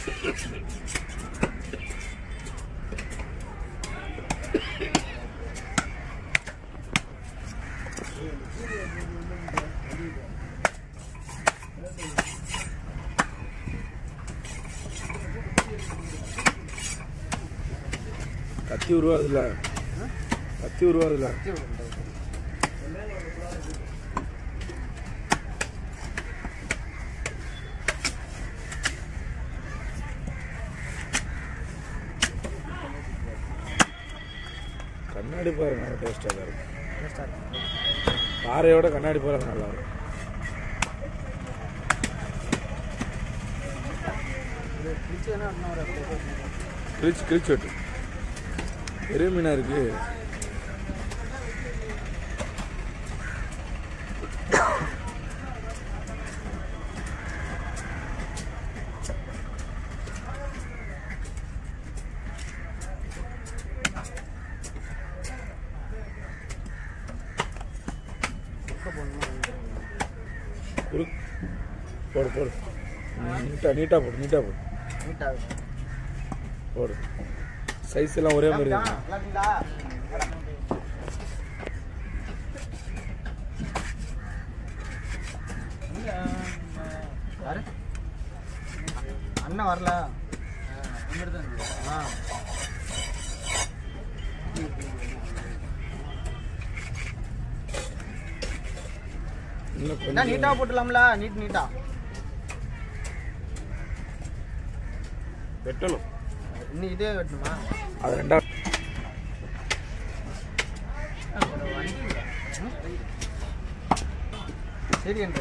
கத்தி உருவாதுல கத்தி உருவாதுல கண்ணாடி பாரு நல்லா டேஸ்டாக தான் இருக்கும் பாறையோட கண்ணாடி பாரு நல்லா இருக்கும் கிழிச்சு கிழிச்சு வெட்டு பெரிய மீனா இருக்கு குறு போடு போடு நீட்டாக நீட்டாக போடு நீட்டாக போடு போடு சைஸ் எல்லாம் ஒரே மாதிரி இருக்கு யாரு அண்ணன் வரல ஆ இன்னும் என்ன கொஞ்சம் நீட்டா போட்டுலாம்ல நீட் நீட்டா வெட்டணும் இன்னும் இதே வெட்டணுமா அது ரெண்டாவது சரி என்று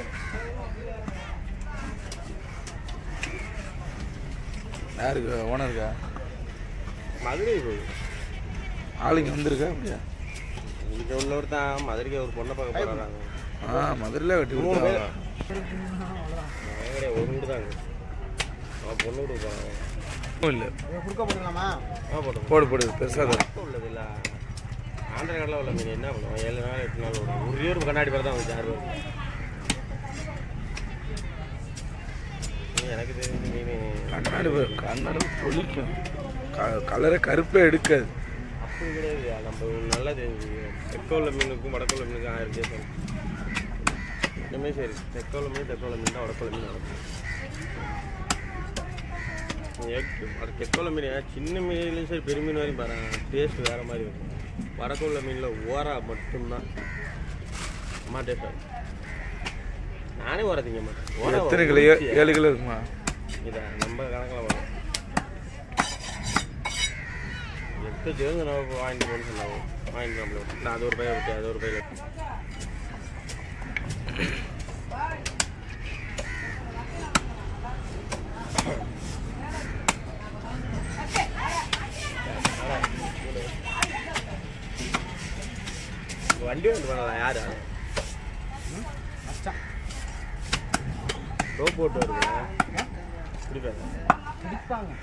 யாருக்கு ஓனருக்கா மதுரை போகுது ஆளுங்க வந்திருக்கா அப்படியா இங்கே உள்ளவர் தான் மதுரைக்கு ஒரு பொண்ணை பார்க்க போகிறாங்க ஆ மதுரையில் வெட்டி மூணு பேர். கொடுத்தாங்க ஒரு வீடு தாங்க அவன் பொண்ணு வீடு போகிறாங்க இல்லை குறுக்க போட்டுக்கலாமா ஆ போட்டோம் போடு போடு பெருசாக தான் இப்போ உள்ளது இல்லை ஆந்திர கடலில் உள்ள மீன் என்ன பண்ணுவோம் ஏழு நாள் எட்டு நாள் ஓடும் ஒரே ஒரு கண்ணாடி பேர் தான் வந்து ஆறு பேர் எனக்கு தெரிஞ்ச மீன் கண்ணாடி பாரு, கண்ணாடி பொழிக்கும் க- கலரை கருப்பே எடுக்காது அப்படி கிடையாது நம்ம நல்லா தெரிஞ்சு தெற்க உள்ள மீனுக்கும் வடக்க உள்ள மீனுக்கும் ஆயிரம் வித்தியாசம் இன்னுமே சரி தெற்க உள்ள மீன் தெற்க உள்ள மீன் தான் வடக்க உள்ள மீன் வடக்கு தெற்க உள்ள மீன் சின்ன மீன்லையும் சரி பெரிய மீன் வரையும் பாரு டேஸ்ட் வேறு மாதிரி இருக்கும் வடக்க உள்ள மீனில் ஓரா மட்டும்தான் அம்மா டேஸ்ட் நானே ஓர திங்க மாட்டேன் ஓரா எத்தனை கிலோ ஏ- ஏழு கிலோ இருக்குமா இதை நம்ம கணக்கில் வரும் எட்டு சேர்ந்து நம்ம வாங்கிட்டு போகணும்னு சொன்னாங்க வாங்கிட்டு நம்மள விட்டு நான் அது ஒரு பையன் விட்டு அது ஒரு பையன் விட்டு வண்டி வந்து பண்ணலாம் யாரு மச்சான் ரோ போட்டு வருது குடிப்பாங்க பிடிப்பாங்க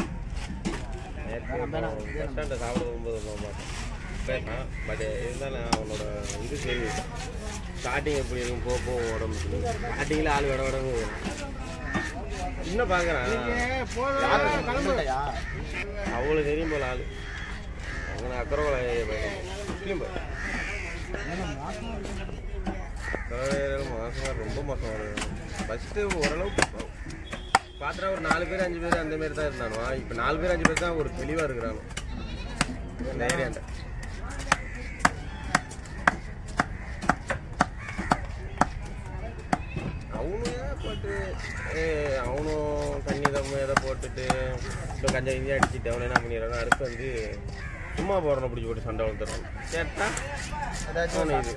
பஸ் ஸ்டாண்டில் சாப்பிட போகும்போது போக மாட்டேன் பேசினான் பட் இருந்தாலும் அவனோட இது சரி ஸ்டார்டிங் எப்படி இருக்கும் போக போக உடம்பு ஸ்டார்டிங்கில் ஆள் விட விட இன்னும் பார்க்குறான் கிளம்பிட்டயா அவ்வளோ தெரியும் போல ஆள் அங்கே அக்கறவளை முஸ்லீம் போய் மாதமாக ரொம்ப மோசம் வருது ஃபஸ்ட்டு ஓரளவுக்கு பார்த்தா ஒரு நாலு பேர் அஞ்சு பேர் அந்த மாதிரி தான் இருந்தானோ இப்போ நாலு பேர் அஞ்சு பேர் தான் ஒரு தெளிவாக இருக்கிறானோ இந்த ஏரியாண்ட அவனும் போட்டு ஏய், அவனும் தண்ணி தம்மு எதை போட்டுட்டு இப்போ கஞ்சா இந்தியா அடிச்சுட்டு அவனை என்ன பண்ணிடுறாங்க அடுத்து வந்து சும்மா போகிறன பிடிச்சி போட்டு சண்டை வளர்த்துறான் கேட்டா ஏதாச்சும் அவனை இது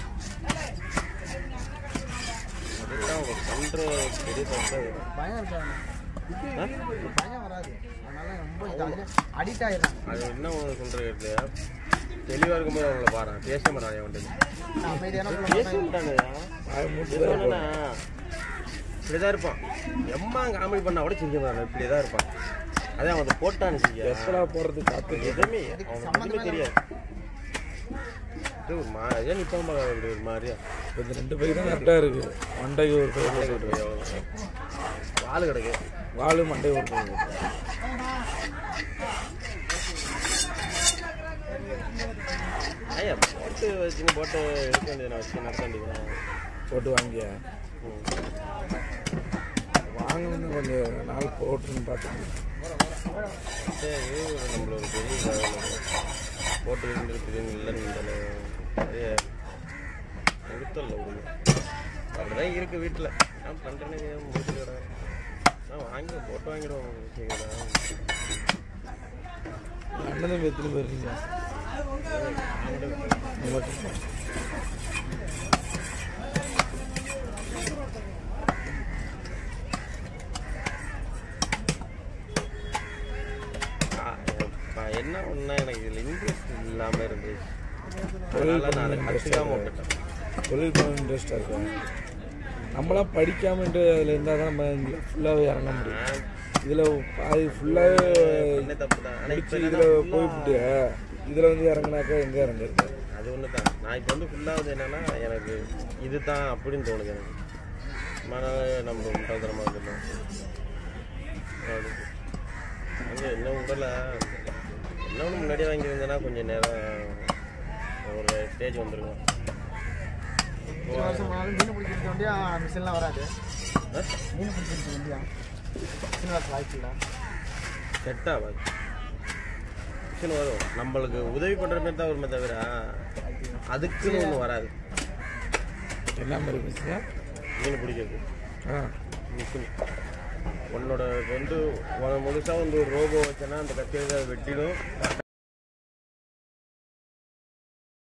அதுதான் அவங்க பண்ணுற பெரிய தப்பு அது. பயம் இருக்காது ஆ? பயம் வராது அதனால ரொம்ப ஜாலியாக அடிக்ட் ஆயிடுறாங்க அது என்ன ஒன்று சொல்கிறது தெளிவாக இருக்கும்போது அவங்கள பாரு பேச மாட்டான் அவன்கிட்ட நான் அமைதியான பேச பிள்ளை மாட்டானுங்க வாயை மூட்டு இது தான் என்னன்னா, இப்படிதான் இருப்பான் எம்மா காமெடி பண்ணா கூட சிரிக்க மாட்டான் இப்படியே தான் இருப்பான் அதே அவன் அதை போட்டான்னு செய்ய எப்படா போகிறது காத்து எதுவுமே அவனுக்கு எதுவுமே தெரியாது இது ஒரு மா ஏன் நிற்பான் பார்க்க இப்படி ஒரு மாதிரியா இந்த ரெண்டு பைக் தான் கரெக்டாக இருக்கு மண்டைக்கு ஒரு பைக் போட்டு வால் கிடக்கு வாழு மண்டை ஓட்டு ஐயா போட்டு வச்சுன்னு போட்டு எடுக்க வேண்டியது வச்சு நடத்த வேண்டியது போட்டு வாங்கியா ம் வாங்கணும்னு கொஞ்சம் நாள் போட்டுன்னு பார்த்தேன் சரி நம்மள ஒரு பெரிய வேலை. போட்டு இருந்துருக்குது இல்லைன்னு நிறைய நிறுத்தல ஒன்று அப்படிதான் இருக்கு வீட்டில் நான் பண்ணுறேன்னு முடிச்சுக்கிறேன் நான் வாங்கி போட்டு வாங்கிடுவோம் சரிங்களா அண்ணனும் எத்தனை பேர் இருக்கீங்க நீ மட்டும் ஆ, இப்ப என்ன ஒன்றா எனக்கு இதில் இன்ட்ரெஸ்ட் இல்லாமல் இருந்துச்சு தொழில் அதனால நான் அதை பண்ண interest கற்றுக்காம இருக்கா? விட்டுட்டேன் தொழில் பண்ண இன்ட்ரெஸ்டாக இருக்கும் நம்மளாம் படிக்காமட்டு அதில் இருந்தால் தான் நம்ம இங்கே ஃபுல்லாகவே இறங்க முடியும் நான் இதில் பாதி ஃபுல்லாகவே பண்ண தப்பு தான் ஆனால் இப்போ முடிச்சு இதில் போய்விட்டு இதில் வந்து இறங்குனாக்கா எங்கே இறங்குறது அது ஒன்று தான் நான் இப்போ வந்து ஃபுல்லாக வந்து என்னென்னா எனக்கு இது தான் அப்படின்னு தோணுது எனக்கு மன நம்ம முட்டாள்தனமாக இருந்தோம் அங்கே என்ன உடலை என்ன ஒன்று முன்னாடியே வாங்கியிருந்தேன்னா கொஞ்சம் நேரம் ஒரு ஸ்டேஜ் வந்துருக்கும் இத்தனை வருஷம் ஆனாலும் மீன் பிடிக்கிறது வண்டியா மிஷின்லாம் வராது ஆ? மீன் பிடிக்கிறது வண்டியா மிஷின் வர வாய்ப்பு இல்லை செட் ஆகாது மிஷின் வரும் நம்மளுக்கு உதவி பண்ணுற மாதிரி தான் வருமே தவிர அதுக்குன்னு ஒன்று வராது என்ன மாதிரி பேசுங்க மீன் பிடிக்கிறது ஆ மிஷின் உன்னோட இப்ப வந்து உன முழுசாக வந்து ஒரு ரோபோ வச்சேன்னா அந்த கத்தியை அதை வெட்டிடும்